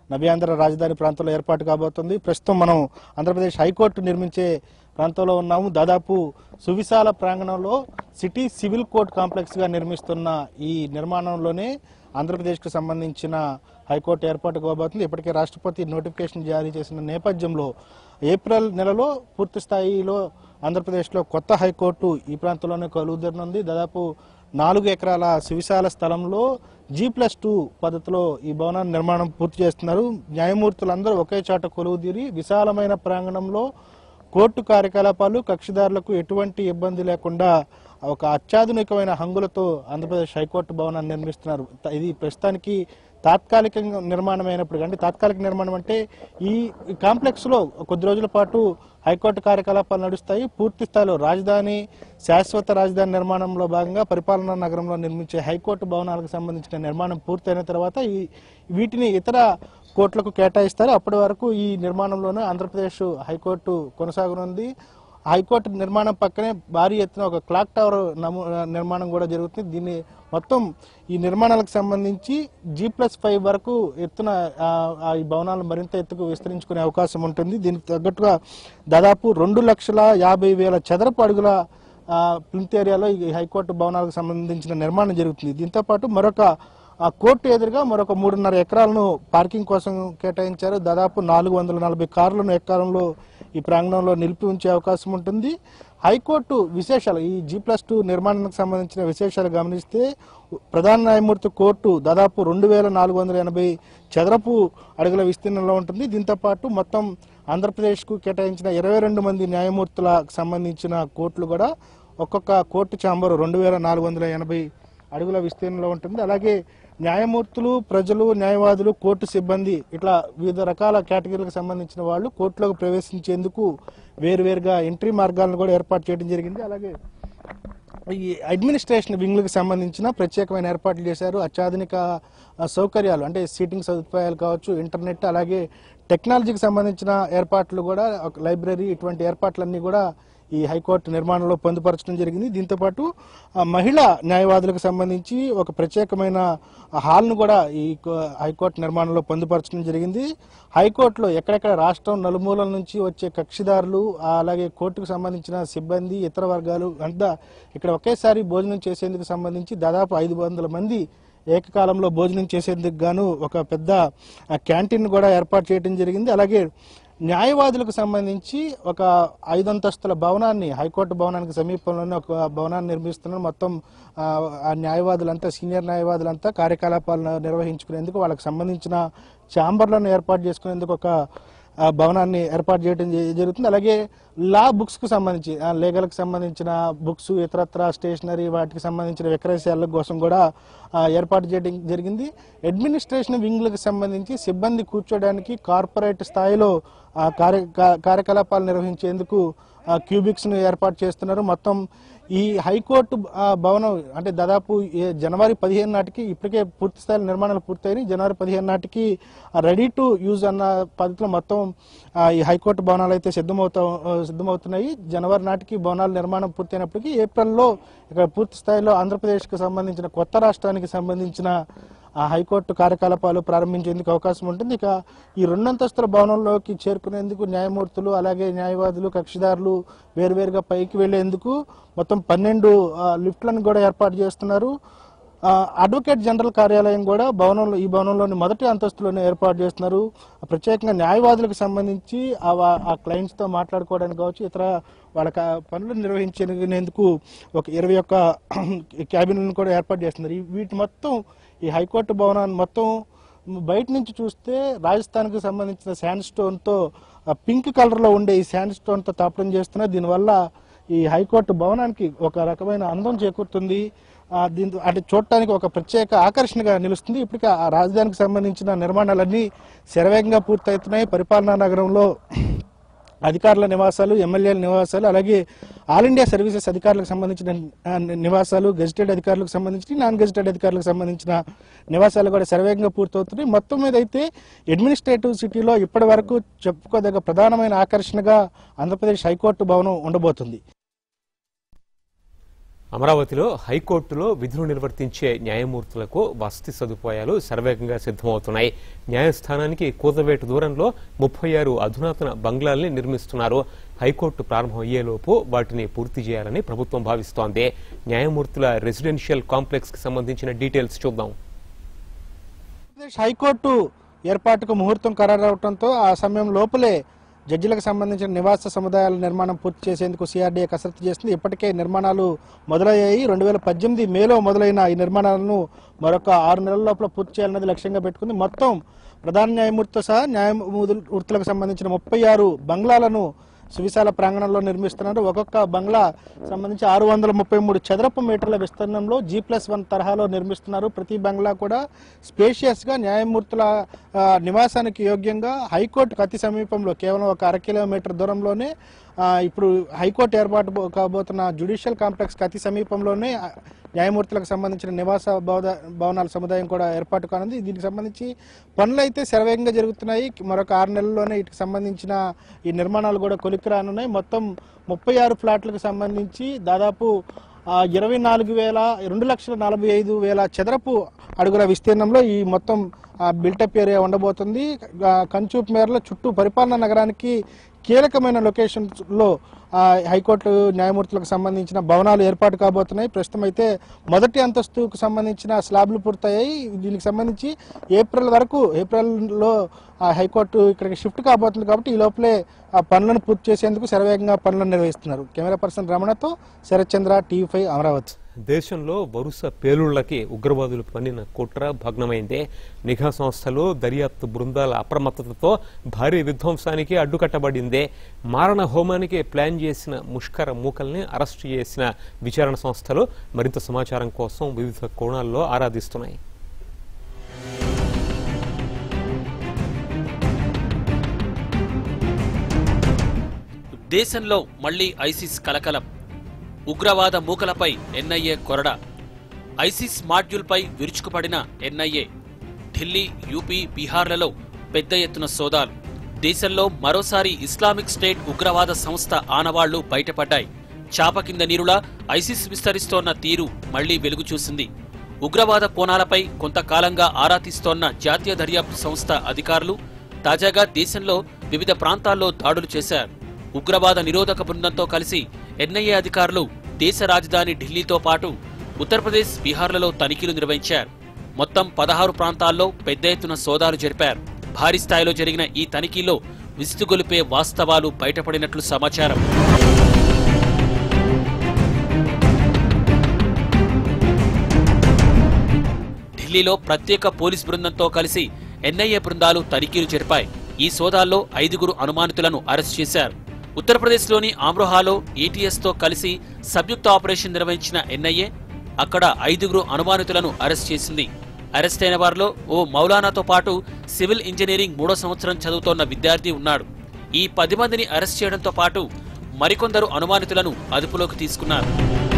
నవ్యాంధ్ర రాజధాని ప్రాంతంలో ఏర్పాటు కాబోతుంది ప్రస్తుతం మనం ఆంధ్రప్రదేశ్ హైకోర్టు నిర్మించే ప్రాంతంలో ఉన్నాము దాదాపు సువిశాల ప్రాంగణంలో సిటీ సివిల్ కోర్ట్ కాంప్లెక్స్ గా నిర్మిస్తున్న ఈ నిర్మాణంలోనే ఆంధ్రప్రదేశ్కు సంబంధించిన హైకోర్టు ఏర్పాటు కాబోతుంది ఇప్పటికే రాష్ట్రపతి నోటిఫికేషన్ జారీ చేసిన నేపథ్యంలో ఏప్రిల్ నెలలో పూర్తి స్థాయిలో ఆంధ్రప్రదేశ్లో కొత్త హైకోర్టు ఈ ప్రాంతంలోనే కొలువుదీరనుంది దాదాపు నాలుగు ఎకరాల సువిశాల స్థలంలో జీ ప్లస్ టూ పద్ధతిలో ఈ భవనాన్ని నిర్మాణం పూర్తి చేస్తున్నారు న్యాయమూర్తులందరూ ఒకే చాట కొలువుదీరి విశాలమైన ప్రాంగణంలో కోర్టు కార్యకలాపాలు కక్షిదారులకు ఎటువంటి ఇబ్బంది లేకుండా ఒక అత్యాధునికమైన హంగులతో ఆంధ్రప్రదేశ్ హైకోర్టు భవనాన్ని నిర్మిస్తున్నారు త- ఇది ప్రస్తుతానికి తాత్కాలికంగా నిర్మాణం అయినప్పుడు అంటే తాత్కాలిక నిర్మాణం అంటే ఈ ఈ కాంప్లెక్స్ లో కొద్ది రోజుల పాటు హైకోర్టు కార్యకలాపాలు నడుస్తాయి పూర్తి స్థాయిలో రాజధాని శాశ్వత రాజధాని నిర్మాణంలో భాగంగా పరిపాలనా నగరంలో నిర్మించే హైకోర్టు భవనాలకు సంబంధించిన నిర్మాణం పూర్తయిన తర్వాత ఈ వీటిని ఇతర కోర్టులకు కేటాయిస్తారు అప్పటి వరకు ఈ నిర్మాణంలోనే ఆంధ్రప్రదేశ్ హైకోర్టు కొనసాగనుంది హైకోర్టు నిర్మాణం పక్కనే భారీ ఎత్తున ఒక క్లాక్ టవర్ నమూ నిర్మాణం కూడా జరుగుతుంది దీన్ని మొత్తం ఈ నిర్మాణాలకు సంబంధించి జీ ప్లస్ ఫైవ్ వరకు ఎత్తున ఆ, ఆ ఈ భవనాలు మరింత ఎత్తుకు విస్తరించుకునే అవకాశం ఉంటుంది దీనికి తగ్గట్టుగా దాదాపు రెండు లక్షల యాభై వేల చదరపు అడుగుల ఆ, ప్లింత్ ఏరియాలో ఈ హైకోర్టు భవనాలకు సంబంధించిన నిర్మాణం జరుగుతుంది దీంతో పాటు మరొక ఆ కోర్టు ఎదురుగా మరొక మూడున్నర ఎకరాలను పార్కింగ్ కోసం కేటాయించారు దాదాపు నాలుగు వందల నలభై కార్లను ఎకరంలో ఈ ప్రాంగణంలో నిలిపి ఉంచే అవకాశం ఉంటుంది హైకోర్టు విశేషాలు ఈ జీ ప్లస్ టూ నిర్మాణానికి సంబంధించిన విశేషాలు గమనిస్తే ప్రధాన న్యాయమూర్తి కోర్టు దాదాపు రెండు వేల నాలుగు వందల ఎనభై చదరపు అడుగుల విస్తీర్ణంలో ఉంటుంది దీంతో పాటు మొత్తం ఆంధ్రప్రదేశ్కు కేటాయించిన ఇరవై రెండు మంది న్యాయమూర్తులకు సంబంధించిన కోర్టులు కూడా ఒక్కొక్క కోర్టు ఛాంబర్ రెండు వేల నాలుగు వందల ఎనభై అడుగుల విస్తీర్ణంలో ఉంటుంది అలాగే న్యాయమూర్తులు ప్రజలు న్యాయవాదులు కోర్టు సిబ్బంది ఇట్లా వివిధ రకాల కేటగిరీలకు సంబంధించిన వాళ్ళు కోర్టులోకి ప్రవేశించేందుకు వేరువేరుగా ఎంట్రీ మార్గాలను కూడా ఏర్పాటు చేయడం జరిగింది అలాగే ఈ అడ్మినిస్ట్రేషన్ వింగ్లకు సంబంధించిన ప్రత్యేకమైన ఏర్పాట్లు చేశారు అత్యాధునిక ఆ, సౌకర్యాలు అంటే సీటింగ్ సదుపాయాలు కావచ్చు ఇంటర్నెట్ అలాగే టెక్నాలజీకి సంబంధించిన ఏర్పాట్లు కూడా ఒక లైబ్రరీ ఇటువంటి ఏర్పాట్లన్నీ కూడా ఈ హైకోర్టు నిర్మాణంలో పొందుపరచడం జరిగింది దీంతో పాటు ఆ, మహిళా న్యాయవాదులకు సంబంధించి ఒక ప్రత్యేకమైన హాల్ను కూడా ఈ కో- హైకోర్టు నిర్మాణంలో పొందుపరచడం జరిగింది హైకోర్టులో ఎక్కడెక్కడ రాష్ట్రం నలుమూలల నుంచి వచ్చే కక్షిదారులు ఆ, అలాగే కోర్టుకు సంబంధించిన సిబ్బంది ఇతర వర్గాలు అంతా ఇక్కడ ఒకేసారి భోజనం చేసేందుకు సంబంధించి దాదాపు ఐదు వందల మంది ఏకకాలంలో భోజనం చేసేందుకు గాను ఒక పెద్ద ఆ, క్యాంటీన్ కూడా ఏర్పాటు చేయడం జరిగింది అలాగే న్యాయవాదులకు సంబంధించి ఒక ఐదంతస్తుల భవనాన్ని హైకోర్టు భవనానికి సమీపంలోనే ఒక భవనాన్ని నిర్మిస్తున్నారు మొత్తం ఆ, ఆ న్యాయవాదులంతా సీనియర్ న్యాయవాదులంతా కార్యకలాపాలను నిర్వహించుకునేందుకు వాళ్ళకి సంబంధించిన ఛాంబర్లను ఏర్పాటు చేసుకునేందుకు ఒక ఆ, భవనాన్ని ఏర్పాటు చేయడం జ- జరుగుతుంది అలాగే లా బుక్స్ కు సంబంధించి లీగల్ కి సంబంధించిన బుక్స్ ఇతరత్ర స్టేషనరీ వాటికి సంబంధించిన విక్రయశాలల కోసం కూడా ఆ, ఏర్పాటు చేయడం జరిగింది అడ్మినిస్ట్రేషన్ వింగ్లకు సంబంధించి సిబ్బంది కూర్చోడానికి కార్పొరేట్ స్థాయిలో ఆ, కార్య కా- కార్యకలాపాలు నిర్వహించేందుకు ఆ, క్యూబిక్స్ ను ఏర్పాటు చేస్తున్నారు మొత్తం ఈ హైకోర్టు ఆ, భవనం అంటే దాదాపు ఏ- జనవరి పదిహేను నాటికి ఇప్పటికే పూర్తి స్థాయిలో నిర్మాణాలు పూర్తయినాయి జనవరి పదిహేను నాటికి రెడీ టు యూజ్ అన్న పద్ధతిలో మొత్తం ఆ, ఈ హైకోర్టు భవనాలు అయితే సిద్ధమవుతా ఆ, సిద్ధమవుతున్నాయి జనవరి నాటికి భవనాల నిర్మాణం పూర్తయినప్పటికీ ఏప్రిల్లో ఇక్కడ పూర్తి స్థాయిలో ఆంధ్రప్రదేశ్కి సంబంధించిన కొత్త రాష్ట్రానికి సంబంధించిన ఆ హైకోర్టు కార్యకలాపాలు ప్రారంభించేందుకు అవకాశం ఉంటుంది ఇక ఈ రెండంతస్తుల భవనంలోకి చేరుకునేందుకు న్యాయమూర్తులు అలాగే న్యాయవాదులు కక్షిదారులు వేరువేరుగా పైకి వెళ్లేందుకు మొత్తం పన్నెండు ఆ, లిఫ్ట్లను కూడా ఏర్పాటు చేస్తున్నారు ఆ, అడ్వకేట్ జనరల్ కార్యాలయం కూడా భవనంలో ఈ భవనంలోని మొదటి అంతస్తులోనే ఏర్పాటు చేస్తున్నారు ప్రత్యేకంగా న్యాయవాదులకు సంబంధించి ఆ వా- ఆ క్లయింట్స్ తో మాట్లాడుకోవడానికి కావచ్చు ఇతర వాళ్ళ క- పనులు నిర్వహించేందుకు ఒక ఇరవై ఒక్క క్యాబిన్లను కూడా ఏర్పాటు చేస్తున్నారు ఈ- వీటి మొత్తం ఈ హైకోర్టు భవనాన్ని మొత్తం బయట నుంచి చూస్తే రాజస్థాన్కి సంబంధించిన శాండ్ స్టోన్ తో ఆ పింక్ కలర్ లో ఉండే ఈ శాండ్ స్టోన్ తో తాపడం చేస్తున్నారు దీనివల్ల ఈ హైకోర్టు భవనానికి ఒక రకమైన అందం చేకూరుతుంది ఆ, దీంతో అంటే చూడటానికి ఒక ప్రత్యేక ఆకర్షణగా నిలుస్తుంది ఇప్పటికే ఆ రాజధానికి సంబంధించిన నిర్మాణాలన్నీ శరవేగంగా పూర్తవుతున్నాయి పరిపాలనా నగరంలో అధికారుల నివాసాలు ఎమ్మెల్యేల నివాసాలు అలాగే ఆల్ ఇండియా సర్వీసెస్ అధికారులకు సంబంధించిన ఆ, నివాసాలు గెజిటెడ్ అధికారులకు సంబంధించి నాన్ గెజిటెడ్ అధికారులకు సంబంధించిన నివాసాలు కూడా శరవేగంగా పూర్తవుతున్నాయి మొత్తం మీద అయితే అడ్మినిస్ట్రేటివ్ సిటీలో ఇప్పటి వరకు చెప్పుకోదగ్గ ప్రధానమైన ఆకర్షణగా ఆంధ్రప్రదేశ్ హైకోర్టు భవనం ఉండబోతుంది అమరావతిలో హైకోర్టులో విధులు నిర్వర్తించే న్యాయమూర్తులకు వసతి సదుపాయాలు శరవేగంగా సిద్ధమవుతున్నాయి న్యాయస్థానానికి కూతవేటు దూరంలో ముప్పై ఆరు అధునాతన బంగ్లాల్ని నిర్మిస్తున్నారు హైకోర్టు ప్రారంభమయ్యేలోపు వాటిని పూర్తి చేయాలని ప్రభుత్వం భావిస్తోంది న్యాయమూర్తుల రెసిడెన్షియల్ కాంప్లెక్స్ కి సంబంధించిన డీటెయిల్స్ చూద్దాం ఆంధ్రప్రదేశ్ హైకోర్టు ఏర్పాటుకు ముహూర్తం ఖరారవడంతో ఆ సమయం లోపలే జడ్జిలకు సంబంధించిన నివాస సముదాయాల నిర్మాణం పూర్తి చేసేందుకు సిఆర్డీఏ కసరత్తు చేస్తుంది ఇప్పటికే నిర్మాణాలు మొదలయ్యాయి రెండు వేల పద్దెనిమిది మేలో మొదలైన ఈ నిర్మాణాలను మరొక ఆరు నెలల లోపల పూర్తి చేయాలన్నది లక్ష్యంగా పెట్టుకుంది మొత్తం ప్రధాన న్యాయమూర్తితో సహా న్యాయమూర్తులకు సంబంధించిన ముప్పై ఆరు బంగ్లాలను సువిశాల ప్రాంగణంలో నిర్మిస్తున్నారు ఒక్కొక్క బంగ్లా సంబంధించి ఆరు వందల ముప్పై మూడు చదరపు మీటర్ల విస్తీర్ణంలో జీ ప్లస్ వన్ తరహాలో నిర్మిస్తున్నారు ప్రతి బంగ్లా కూడా స్పేషియస్ గా న్యాయమూర్తుల ఆ, నివాసానికి యోగ్యంగా హైకోర్టుకు అతి సమీపంలో కేవలం ఒక అర కిలోమీటర్ దూరంలోనే ఆ, ఇప్పుడు హైకోర్టు ఏర్పాటు బో- కాబోతున్న జ్యుడిషియల్ కాంప్లెక్స్ కి అతి సమీపంలోనే ఆ, న్యాయమూర్తులకు సంబంధించిన నివాస భవన భవనాల సముదాయం కూడా ఏర్పాటు కానుంది దీనికి సంబంధించి పనులు అయితే శరవేగంగా జరుగుతున్నాయి మరొక ఆరు నెలల్లోనే వీటికి సంబంధించిన ఈ నిర్మాణాలు కూడా కొలిక్కి రానున్నాయి మొత్తం ముప్పై ఆరు ఫ్లాట్లకు సంబంధించి దాదాపు ఆ, ఇరవై నాలుగు వేల రెండు లక్షల నలభై ఐదు వేల చదరపు అడుగుల విస్తీర్ణంలో ఈ మొత్తం బిల్టప్ ఏరియా ఉండబోతుంది ఆ, కంచూప్ మేరలో చుట్టూ పరిపాలనా నగరానికి కీలకమైన లొకేషన్స్లో ఆ, హైకోర్టు న్యాయమూర్తులకు సంబంధించిన భవనాలు ఏర్పాటు కాబోతున్నాయి ప్రస్తుతం అయితే మొదటి అంతస్తుకు సంబంధించిన స్లాబ్లు పూర్తయ్యాయి దీనికి సంబంధించి ఏప్రిల్ వరకు ఏప్రిల్లో ఆ, హైకోర్టు ఇక్కడికి షిఫ్ట్ కాబోతుంది కాబట్టి ఈ లోపలే ఆ పనులను పూర్తి చేసేందుకు శరవేగంగా పనులను నిర్వహిస్తున్నారు కెమెరా పర్సన్ రమణతో శరత్ చంద్ర టీవీ ఫైవ్ అమరావతి దేశంలో వరుస పేలుళ్లకి ఉగ్రవాదులు పన్నిన కుట్ర భగ్నమైందే నిఘా సంస్థలు దర్యాప్తు బృందాల అప్రమత్తతతో భారీ విధ్వంసానికి అడ్డుకట్టబడిందే మారణ హోమానికి ప్లాన్ చేసిన ముష్కర మూకల్ని అరెస్టు చేసిన విచారణ సంస్థలు మరింత సమాచారం కోసం వివిధ కోణాల్లో ఆరాధిస్తున్నాయి దేశంలో మళ్లీ ఐసిస్ కలకలం ఉగ్రవాద మూకలపై ఎన్ఐఏ కొరడ ఐసిస్ మాడ్యూల్పై విరుచుకుపడిన ఎన్ఐఏ ఢిల్లీ యూపీ బీహార్లలో పెద్ద ఎత్తున సోదాలు దేశంలో మరోసారి ఇస్లామిక్ స్టేట్ ఉగ్రవాద సంస్థ ఆనవాళ్లు బయటపడ్డాయి చాప కింద నీరులా ఐసిస్ విస్తరిస్తోన్న తీరు మళ్లీ వెలుగు చూసింది ఉగ్రవాద కోణాలపై కొంతకాలంగా ఆరా తీస్తోన్న జాతీయ దర్యాప్తు సంస్థ అధికారులు తాజాగా దేశంలో వివిధ ప్రాంతాల్లో దాడులు చేశారు ఉగ్రవాద నిరోధక బృందంతో కలిసి ఎన్ఐఏ అధికారులు దేశ రాజధాని ఢిల్లీతో పాటు ఉత్తరప్రదేశ్ బీహార్లలో తనిఖీలు నిర్వహించారు మొత్తం పదహారు ప్రాంతాల్లో పెద్ద ఎత్తున సోదాలు జరిపారు భారీ స్థాయిలో జరిగిన ఈ తనిఖీలో విస్తుగొలిపే వాస్తవాలు బయటపడినట్లు సమాచారం ఢిల్లీలో ప్రత్యేక పోలీస్ బృందంతో కలిసి ఎన్ఐఏ బృందాలు తనిఖీలు జరిపాయి ఈ సోదాల్లో ఐదుగురు అనుమానితులను అరెస్ట్ చేశారు ఉత్తరప్రదేశ్లోని ఆమ్రోహాలో ఏటీఎస్ తో కలిసి సంయుక్త ఆపరేషన్ నిర్వహించిన ఎన్ఐఏ అక్కడ ఐదుగురు అనుమానితులను అరెస్ట్ చేసింది అరెస్ట్ అయిన వారిలో ఓ మౌలానాతో పాటు సివిల్ ఇంజనీరింగ్ మూడో సంవత్సరం చదువుతోన్న విద్యార్థి ఉన్నాడు ఈ పది మందిని అరెస్ట్ చేయడంతో పాటు మరికొందరు అనుమానితులను అదుపులోకి తీసుకున్నారు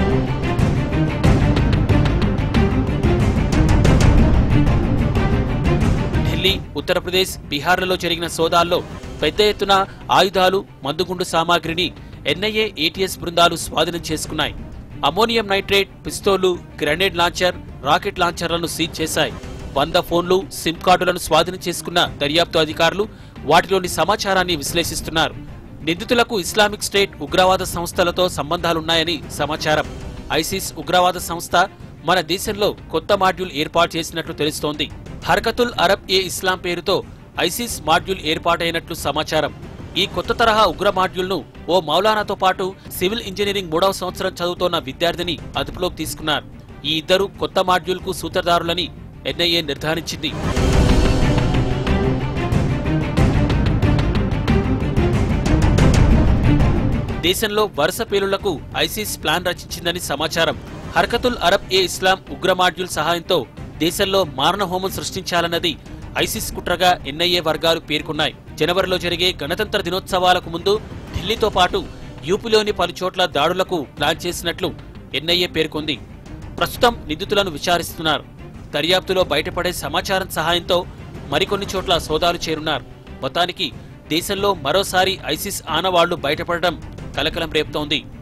ఢిల్లీ ఉత్తరప్రదేశ్ బీహార్లలో జరిగిన సోదాల్లో పెద్ద ఎత్తున ఆయుధాలు మందుగుండు సామాగ్రిని ఎన్ఐఏ ఏటీఎస్ బృందాలు స్వాధీనం చేసుకున్నాయి అమోనియం నైట్రేట్ పిస్తోలు గ్రెనేడ్ లాంచర్ రాకెట్ లాంచర్లను సీజ్ చేశాయి వంద ఫోన్లు సిమ్ కార్డులను స్వాధీనం చేసుకున్న దర్యాప్తు అధికారులు వాటిలోని సమాచారాన్ని విశ్లేషిస్తున్నారు నిందితులకు ఇస్లామిక్ స్టేట్ ఉగ్రవాద సంస్థలతో సంబంధాలున్నాయని సమాచారం ఐసిస్ ఉగ్రవాద సంస్థ మన దేశంలో కొత్త మాడ్యూల్ ఏర్పాటు చేసినట్లు తెలుస్తోంది హర్కతుల్ అరబ్ ఏ ఇస్లాం పేరుతో ఐసిస్ మాడ్యూల్ ఏర్పాటైనట్లు సమాచారం ఈ కొత్త తరహా ఉగ్ర మాడ్యూల్ను ఓ మౌలానాతో పాటు సివిల్ ఇంజనీరింగ్ మూడవ సంవత్సరం చదువుతోన్న విద్యార్థిని అదుపులోకి తీసుకున్నారు ఈ ఇద్దరు కొత్త మాడ్యూల్కు సూత్రధారులని ఎన్ఐఏ నిర్ధారించింది దేశంలో వరుస పేలుళ్లకు ఐసిస్ ప్లాన్ రచించిందని సమాచారం హర్కతుల్ అరబ్ ఏ ఇస్లాం ఉగ్ర మాడ్యూల్ సహాయంతో దేశంలో మారణహోమం సృష్టించాలన్నది ఐసిస్ కుట్రగా ఎన్ఐఏ వర్గాలు పేర్కొన్నాయి జనవరిలో జరిగే గణతంత్ర దినోత్సవాలకు ముందు ఢిల్లీతో పాటు యూపీలోని పలు చోట్ల దాడులకు ప్లాన్ చేసినట్లు ఎన్ఐఏ పేర్కొంది ప్రస్తుతం నిందితులను విచారిస్తున్నారు దర్యాప్తులో బయటపడే సమాచారం సహాయంతో మరికొన్ని చోట్ల సోదాలు చేరున్నారు మొత్తానికి దేశంలో మరోసారి ఐసిస్ ఆనవాళ్లు బయటపడడం కలకలం రేపుతోంది